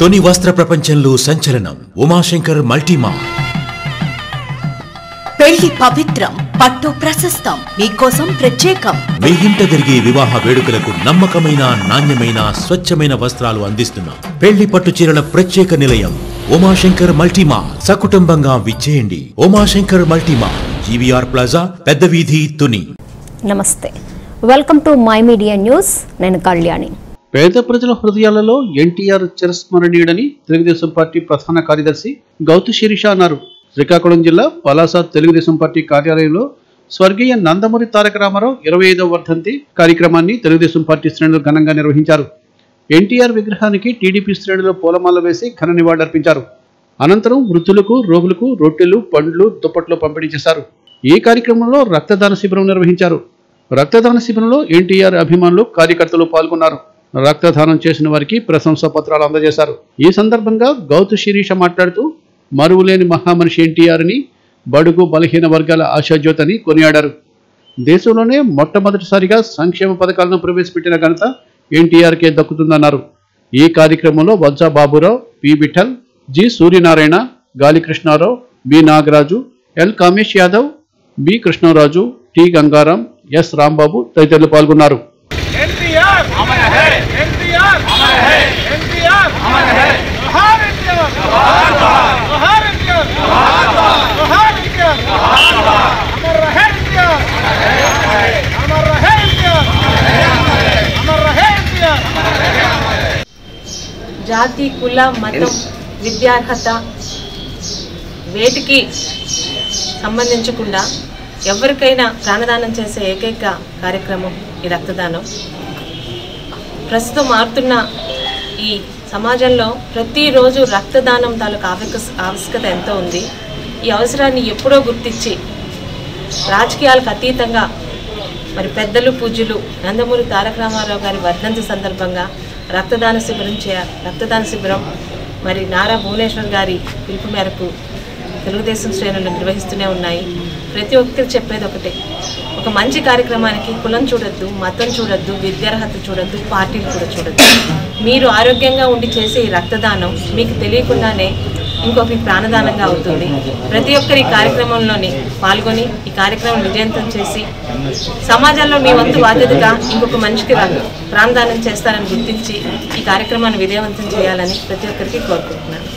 తొని వస్త్ర ప్రపంచంలో సంచలనం ఉమాశంకర్ మల్టీమా పెళ్లి పవిత్రం పట్టు ప్రశస్తం మీకోసం ప్రత్యేకం మీ ఇంట జరిగే వివాహ వేడుకలకు నమ్మకమైన నాణ్యమైన స్వచ్ఛమైన వస్త్రాలు అందిస్తున్నాం పెళ్లి పట్టు చీరల ప్రత్యేక నిలయం ఉమాశంకర్ మల్టీమా సకుటుంబంగా విచ్చేయండి ఉమాశంకర్ మల్టీమా జీవీఆర్ ప్లాజా పెద్ద వీధి తుని నమస్తే welcome to my media news నేను కళ్యాణి పేద ప్రజల హృదయాలలో ఎన్టీఆర్ చిరస్మరణీయుడని తెలుగుదేశం పార్టీ ప్రధాన కార్యదర్శి గౌతు శిరీష అన్నారు శ్రీకాకుళం జిల్లా పలాస తెలుగుదేశం పార్టీ కార్యాలయంలో స్వర్గీయ నందమూరి తారక రామారావు ఇరవై ఐదవ వర్ధంతి కార్యక్రమాన్ని తెలుగుదేశం పార్టీ శ్రేణులు ఘనంగా నిర్వహించారు ఎన్టీఆర్ విగ్రహానికి టీడీపీ శ్రేణులు పూలమాల వేసి ఘన నివాళులర్పించారు అనంతరం వృద్ధులకు రోగులకు రొట్టెలు పండ్లు దుప్పట్లు పంపిణీ చేశారు ఈ కార్యక్రమంలో రక్తదాన శిబిరం నిర్వహించారు రక్తదాన శిబిరంలో ఎన్టీఆర్ అభిమానులు కార్యకర్తలు పాల్గొన్నారు రక్తదానం చేసిన వారికి ప్రశంసా పత్రాలు అందజేశారు ఈ సందర్భంగా గౌతు శిరీష మాట్లాడుతూ మరువులేని మహామనిషి ఎన్టీఆర్ అని బడుగు బలహీన వర్గాల ఆశాజ్యోతి అని కొనియాడారు దేశంలోనే మొట్టమొదటిసారిగా సంక్షేమ పథకాలను ప్రవేశపెట్టిన ఘనత ఎన్టీఆర్కే దక్కుతుందన్నారు ఈ కార్యక్రమంలో Vajja Baburao P Vittal G Suryanarayana Gali Krishnarao B Nagaraju L Kamesh Yadav B Krishnaraju T Gangaram S Rambabu తదితరులు పాల్గొన్నారు एनटीआर अमर है एनटीआर अमर है एनटीआर अमर है जोहार एनटीआर जोहार जोहार एनटीआर जोहार जोहार एनटीआर अमर रहे एनटीआर अमर रहे एनटीआर अमर रहे एनटीआर జాతి కుల మతం విద్యార్హత వేటికి సంబంధించకుండా ఎవరికైనా ప్రాణదానం చేసే ఏకైక కార్యక్రమం ఈ రక్తదానం ప్రస్తుతం మారుతున్న ఈ సమాజంలో ప్రతిరోజు రక్తదానం తాలూకు ఆవక ఆవశ్యకత ఎంతో ఉంది ఈ అవసరాన్ని ఎప్పుడో గుర్తించి రాజకీయాలకు అతీతంగా మరి పెద్దలు పూజ్యులు నందమూరి తారక రామారావు గారి వర్ధంతి సందర్భంగా రక్తదాన శిబిరం చేయ రక్తదాన శిబిరం మరి నారా భువనేశ్వర్ గారి పిలుపు మేరకు తెలుగుదేశం శ్రేణులు నిర్వహిస్తూనే ఉన్నాయి ప్రతి ఒక్కరు చెప్పేది ఒకటే ఒక మంచి కార్యక్రమానికి కులం చూడొద్దు మతం చూడొద్దు విద్యార్హత చూడొద్దు పార్టీలు కూడా చూడొద్దు మీరు ఆరోగ్యంగా ఉండి చేసే ఈ రక్తదానం మీకు తెలియకుండానే ఇంకొకరి ప్రాణదానంగా అవుతుంది ప్రతి ఒక్కరు ఈ కార్యక్రమంలోని పాల్గొని ఈ కార్యక్రమం విజయవంతం చేసి సమాజంలో మీ వంతు బాధ్యతగా ఇంకొక మనిషికి రా- ప్రాణదానం చేస్తారని గుర్తించి ఈ కార్యక్రమాన్ని విజయవంతం చేయాలని ప్రతి ఒక్కరికి కోరుకుంటున్నాను